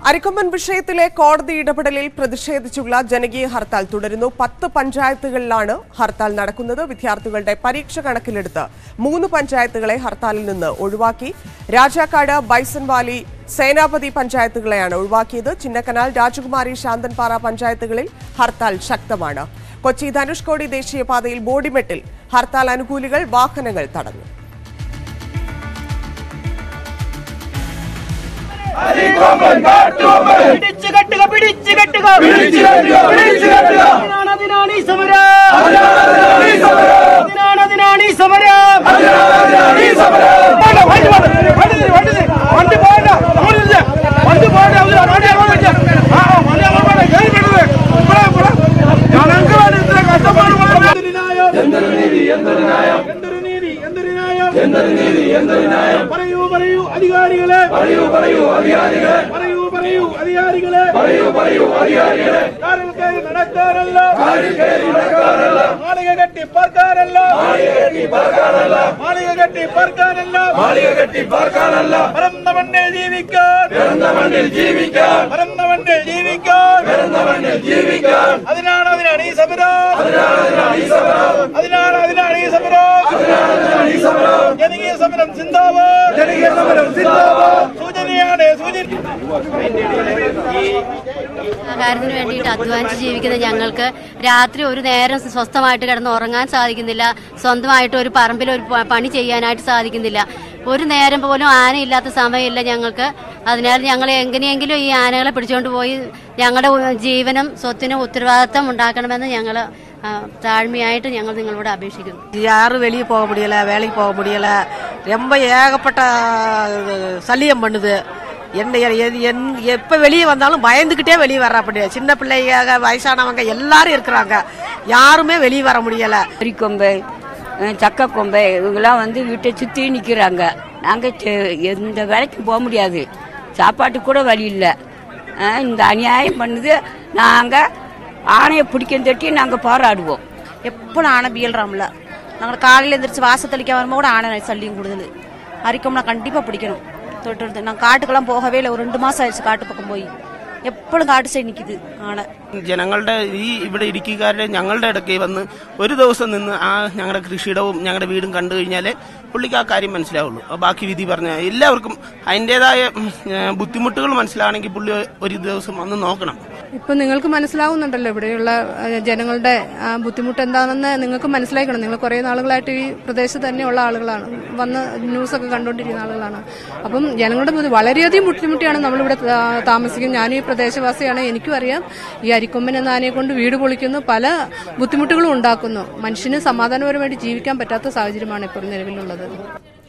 അരിക്കൊമ്പൻ വിഷയത്തിലെ കോടതി ഇടപെടലിൽ പ്രതിഷേധിച്ചുള്ള ജനകീയ ഹർത്താൽ തുടരുന്നു പത്ത് പഞ്ചായത്തുകളിലാണ് ഹർത്താൽ നടക്കുന്നത് വിദ്യാർത്ഥികളുടെ പരീക്ഷ കണക്കിലെടുത്ത് മൂന്ന് പഞ്ചായത്തുകളെ ഹർത്താലിൽ നിന്ന് ഒഴിവാക്കി രാജാക്കാട് ബൈസൺ വാലി സേനാപതി പഞ്ചായത്തുകളെയാണ് ഒഴിവാക്കിയത് ചിന്നക്കനാൽ രാജകുമാരി ശാന്തൻപാറ പഞ്ചായത്തുകളിൽ ഹർത്താൽ ശക്തമാണ് കൊച്ചി ധനുഷ്കോടി ദേശീയപാതയിൽ ബോഡിമെട്ടിൽ ഹർത്താൽ അനുകൂലികൾ വാഹനങ്ങൾ തടഞ്ഞു പിടിച്ചു കെട്ടുക പിടിച്ചു കെട്ടുക അതിനാണ് അതിനാണ് ഈ സമരം അതിനാണ് അതിനാണ് ഈ സമരം വേണ്ട, വണ്ടി വേണ്ട, വണ്ടി തരും, വണ്ടി തരും. വണ്ടി പോകണ്ട, അങ്ങോട്ടില്ല. വണ്ടി പോകണ്ട, അവര് വണ്ടി അങ്ങോട്ട് വെച്ച്. ആ, ആ, വണ്ടി അങ്ങോട്ട് വേണ്ട, കയറി വിടരുത്. ഇവിടെ, ഇവിടെ. ഞങ്ങൾക്ക് വേണ്ടി ഇത്ര കഷ്ടപ്പാട് വേണ്ട. എന്തൊരു നീതി, എന്തൊരു ന്യായം? എന്തൊരു ന്യായം? പറയൂ പറയൂ അധികാരികളെ പറയൂ പറയൂ അധികാരികളെ പറയൂ പറയൂ അധികാരികളെ പറയൂ പറയൂ അധികാരികളെ കാറിൽ കയറി നടക്കാനല്ല കാറിൽ കയറി നടക്കാനല്ല മാളിക കെട്ടി പാർക്കാനല്ല മാളിക കെട്ടി പാർക്കാനല്ല മാളിക കെട്ടി പാർക്കാനല്ല മാളിക കെട്ടി പാർക്കാനല്ല പറന്ന മണ്ണിൽ ജീവിക്കാൻ പിറന്ന മണ്ണിൽ ജീവിക്കാൻ പറന്ന മണ്ണിൽ ജീവിക്കാൻ പിറന്ന മണ്ണിൽ ജീവിക്കാൻ അതിനാണ് അതിനാണ് ഈ സമരം അതിനാണ് അതിനാണ് ഈ സമരം അതിനാണ് അതിനാണ് ഈ സമരം അതിനാണ് അതിനാണ് ഈ സമരം ജനകീയ സമരം സിന്ദാബാദ് ജനകീയ സമരം സിന്ദാബാദ് സൂചനയാണ് സൂചന ആ കാര്യത്തിന് വേണ്ടിയിട്ട് അധ്വാനിച്ച് ജീവിക്കുന്ന ഞങ്ങൾക്ക് രാത്രി ഒരു നേരം സ്വസ്ഥമായിട്ട് കിടന്ന് ഉറങ്ങാൻ സാധിക്കുന്നില്ല സ്വന്തമായിട്ട് ഒരു പറമ്പിൽ ഒരു പ- പണി ചെയ്യാനായിട്ട് സാധിക്കുന്നില്ല ഒരു നേരം പോലും ആനയില്ലാത്ത സമയമില്ല ഞങ്ങൾക്ക് അതിനാൽ ഞങ്ങൾ എങ്ങനെയെങ്കിലും ഈ ആനകളെ പിടിച്ചുകൊണ്ട് പോയി ഞങ്ങളുടെ ഉ- ജീവനും സ്വത്തിനും ഉത്തരവാദിത്തം ഉണ്ടാക്കണമെന്ന് ഞങ്ങൾ താഴ്മയായിട്ട് ഞങ്ങൾ നിങ്ങളോട് അപേക്ഷിക്കുന്നു யாரும் வெளியே போக முடியல வேலைக்கு போக முடியல ரொம்ப ஏகப்பட்ட அஹ், சல்லியம் பண்ணுது என்ன எது என் எப்போ வெளியே வந்தாலும் பயந்துக்கிட்டே வெளியே வர முடியாது சின்ன பிள்ளைங்க வயசானவங்க எல்லாரும் இருக்கிறாங்க யாருமே வெளியே வர முடியல கொம்பை சக்க கொம்பை இவங்கெல்லாம் வந்து வீட்டை சுற்றி நிற்கிறாங்க நாங்கள் எந்த வேலைக்கும் போக முடியாது சாப்பாட்டுக்கு கூட வழி இல்லை இந்த அநியாயம் பண்ணுது நாங்கள் ஆணையை பிடிக்கும் தட்டி நாங்கள் போராடுவோம் എപ്പോഴും ആന ബിയൽറാമില്ല ഞങ്ങൾ കാലിൽ എந்திரிச்சு വാസത്തളിക്കാൻ വരുമ്പോൾ கூட ஆனை சல்லியும் கூடுதல் அரிக்கோம்னா கண்டிப்பாக பிடிக்கணும் தொட்டு நான் காட்டுக்கெல்லாம் போகவே இல்லை ஒரு ரெண்டு மாதம் ஆயிடுச்சு காட்டு பக்கம் போய் എപ്പോഴും കാട്ട് സൈഡ് നിൽക്കുന്നത് ആന ജനങ്ങളുടെ ഈ ഇവിടെ ഇടുക്കിക്കാരുടെ ഞങ്ങളുടെ ഇടയ്ക്ക് വന്ന് ഒരു ദിവസം നിന്ന് ആ ഞങ്ങളുടെ കൃഷിയിടവും ഞങ്ങളുടെ വീടും കണ്ടു കഴിഞ്ഞാൽ പുള്ളിക്ക് ആ കാര്യം മനസ്സിലാവുള്ളൂ ആ ബാക്കി വിധി പറഞ്ഞ എല്ലാവർക്കും അതിൻ്റെതായ ഉം, ഏ, ബുദ്ധിമുട്ടുകൾ മനസ്സിലാവണമെങ്കിൽ പുള്ളി ഒരു ദിവസം വന്ന് നോക്കണം ഇപ്പൊ നിങ്ങൾക്ക് മനസ്സിലാവുന്നുണ്ടല്ലോ ഇവിടെയുള്ള ആ, ജനങ്ങളുടെ ആ, ബുദ്ധിമുട്ട് എന്താണെന്ന് നിങ്ങൾക്ക് മനസ്സിലാക്കണം നിങ്ങൾ കുറേ നാളുകളായിട്ട് ഈ പ്രദേശത്ത് തന്നെയുള്ള ആളുകളാണ് വന്ന് ന്യൂസൊക്കെ കണ്ടുകൊണ്ടിരിക്കുന്ന ആളുകളാണ് അപ്പം ജനങ്ങളുടെ ബുദ്ധി വളരെയധികം ബുദ്ധിമുട്ടിയാണ് നമ്മളിവിടെ ആ, താമസിക്കുന്നത് ഞാനും ഈ പ്രദേശവാസിയാണ് എനിക്കും അറിയാം ഈ അരിക്കൊമ്പൻ എന്ന ആനയെ കൊണ്ട് വീട് പൊളിക്കുന്നു പല ബുദ്ധിമുട്ടുകളും ഉണ്ടാക്കുന്നു മനുഷ്യന് സമാധാനപരമായിട്ട് ജീവിക്കാൻ പറ്റാത്ത സാഹചര്യമാണ് ഇപ്പോൾ നിലവിലുള്ളത്